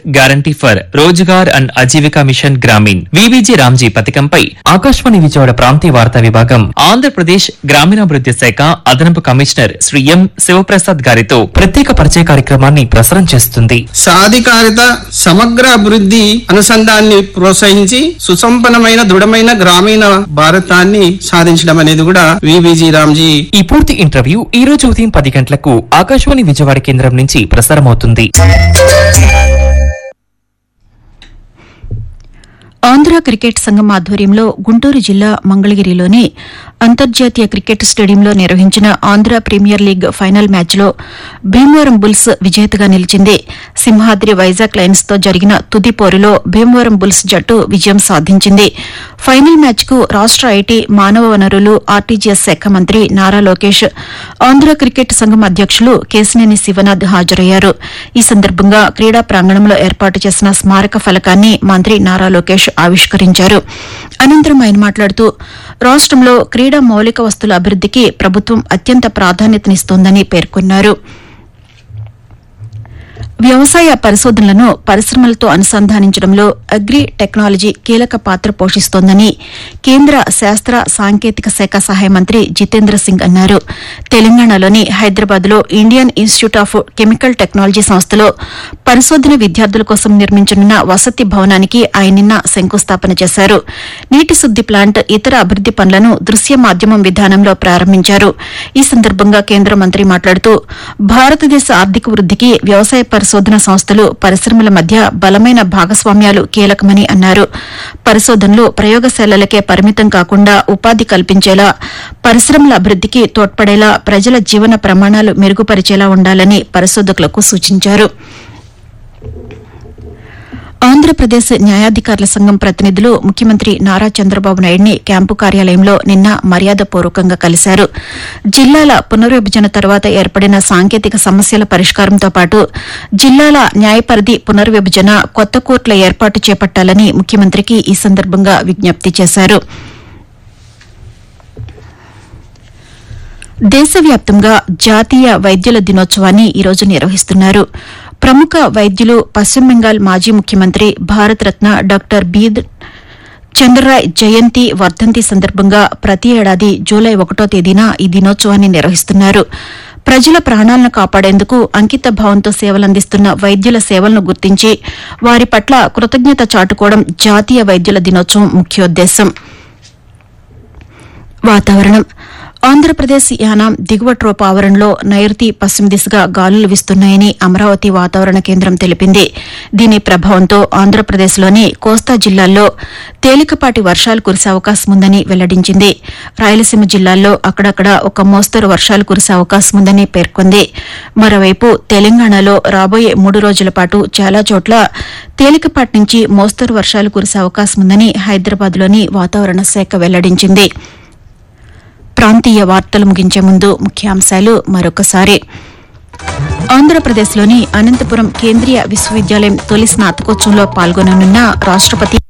guarantee for Rozgar and Ajeevika mission Grameen V B G Ramji పథకంపై ఆకాశవాణి విజయవాడ ప్రాంతీయ వార్తా విభాగం ఆంధ్రప్రదేశ్ గ్రామీణాభివృద్ది శాఖ అదనపు కమిషనర్ శ్రీ ఎం శివప్రసాద్ గారితో ప్రత్యేక పరిచయ కార్యక్రమాన్ని ప్రసారం చేస్తుంది సాధికారిత సమగ్ర అభివృద్ధి అనుసంధాన్ని ప్రోత్సహించి సుసంపన్నమైన దృఢమైన గ్రామీణ భారతాన్ని సాధించడం అనేది కూడా విబిజి రామ్జీ ఈ పూర్తి ఇంటర్వ్యూ ఈ రోజు ఉదయం పది గంటలకు ఆకాశవాణి విజయవాడ కేంద్రం నుంచి ప్రసారమవుతుంది ఆంధ్ర క్రికెట్ సంఘం ఆధ్వర్యంలో గుంటూరు జిల్లా మంగళగిరిలోని అంతర్జాతీయ క్రికెట్ స్టేడియంలో నిర్వహించిన ఆంధ్ర ప్రీమియర్ లీగ్ ఫైనల్ మ్యాచ్లో భీమవరం బుల్స్ విజేతగా నిలిచింది సింహాద్రి వైజాగ్ లయన్స్ తో జరిగిన తుది పోరులో భీమవరం బుల్స్ జట్టు విజయం సాధించింది ఫైనల్ మ్యాచ్కు రాష్ట ఐటీ మానవ వనరులు ఆర్టీజీఎస్ శాఖ మంత్రి నారా లోకేష్ ఆంధ్ర క్రికెట్ సంఘం అధ్యక్షులు కేశినేని శివనాథ్ హాజరయ్యారు ఈ సందర్భంగా క్రీడా ప్రాంగణంలో ఏర్పాటు చేసిన స్మారక ఫలకాన్ని మంత్రి నారా లోకేష్ ఆవిష్కరించారు అనంతరం ఆయన మాట్లాడుతూ రాష్టంలో క్రీడా మౌలిక వస్తుల అభివృద్దికి ప్రభుత్వం అత్యంత ప్రాధాన్యతనిస్తోందని పేర్కొన్నారు వ్యవసాయ పరిశోధనలను పరిశ్రమలతో అనుసంధానించడంలో అగ్రి టెక్నాలజీ కీలక పాత్ర పోషిస్తోందని కేంద్ర శాస్త్ర సాంకేతిక శాఖ సహాయ మంత్రి జితేంద్ర సింగ్ అన్నారు తెలంగాణలోని హైదరాబాద్లో Indian institute of chemical technology సంస్థలో పరిశోధన విద్యార్థుల కోసం నిర్మించనున్న వసతి భవనానికి ఆయన నిన్న శంకుస్థాపన చేశారు నీటి శుద్ది ప్లాంట్ ఇతర అభివృద్ది పనులను దృశ్య మాధ్యమం విధానంలో ప్రారంభించారు ఈ సందర్భంగా కేంద్ర మంత్రి మాట్లాడుతూ భారతదేశ ఆర్థిక వృద్దికి వ్యవసాయ పరిశోధన సంస్థలు పరిశ్రమల మధ్య బలమైన భాగస్వామ్యాలు కీలకమని అన్నారు పరిశోధనలు ప్రయోగశాలలకే పరిమితం కాకుండా ఉపాధి కల్పించేలా పరిశ్రమల అభివృద్దికి తోడ్పడేలా ప్రజల జీవన ప్రమాణాలు మెరుగుపరిచేలా ఉండాలని పరిశోధకులకు సూచించారు ఆంధ్రప్రదేశ్ న్యాయాధికారుల సంఘం ప్రతినిధులు ముఖ్యమంత్రి నారా చంద్రబాబు నాయుడిని క్యాంపు కార్యాలయంలో నిన్న మర్యాదపూర్వకంగా కలిశారు జిల్లాల పునర్విభజన తర్వాత ఏర్పడిన సాంకేతిక సమస్యల పరిష్కారంతో పాటు జిల్లాల న్యాయపరిధి పునర్విభజన కొత్త కోర్టుల ఏర్పాటు చేపట్టాలని ముఖ్యమంత్రికి ఈ సందర్భంగా విజ్ఞప్తి చేశారు దేశవ్యాప్తంగా జాతీయ వైద్యుల దినోత్సవాన్ని ఈరోజు నిర్వహిస్తున్నారు ప్రముఖ వైద్యులు పశ్చిమ బెంగాల్ మాజీ ముఖ్యమంత్రి భారతరత్న డాక్టర్ బీద్ చంద్రరాయ్ జయంతి వర్ధంతి సందర్భంగా ప్రతి ఏడాది జూలై ఒకటో తేదీన ఈ దినోత్సవాన్ని నిర్వహిస్తున్నారు ప్రజల ప్రాణాలను కాపాడేందుకు అంకిత భావంతో సేవలందిస్తున్న వైద్యుల సేవలను గుర్తించి వారి పట్ల కృతజ్ఞత చాటుకోవడం జాతీయ వైద్యుల దినోత్సవం ముఖ్యోద్దేశం వాతావరణం ఆంధ్రప్రదేశ్ యానాం దిగువ ట్రోప్ ఆవరణలో నైరుతి పశ్చిమ దిశగా గాలులు వీస్తున్నాయని అమరావతి వాతావరణ కేంద్రం తెలిపింది దీని ప్రభావంతో ఆంధ్రప్రదేశ్లోని కోస్తా జిల్లాల్లో తేలికపాటి వర్షాలు కురిసే అవకాశం ఉందని వెల్లడించింది రాయలసీమ జిల్లాల్లో అక్కడక్కడ ఒక మోస్తరు వర్షాలు కురిసే అవకాశం ఉందని పేర్కొంది మరోవైపు తెలంగాణలో రాబోయే మూడు రోజుల పాటు చాలా చోట్ల తేలికపాటి నుంచి మోస్తరు వర్షాలు కురిసే అవకాశం ఉందని హైదరాబాద్లోని వాతావరణ శాఖ వెల్లడించింది ప్రాంతీయ వార్తలు ముగించే ముందు ముఖ్యాంశాలు మరొకసారి ఆంధ్రప్రదేశ్లోని అనంతపురం కేంద్రీయ విశ్వవిద్యాలయం తొలి స్నాతకోత్సవంలో పాల్గొననున్న రాష్టపతి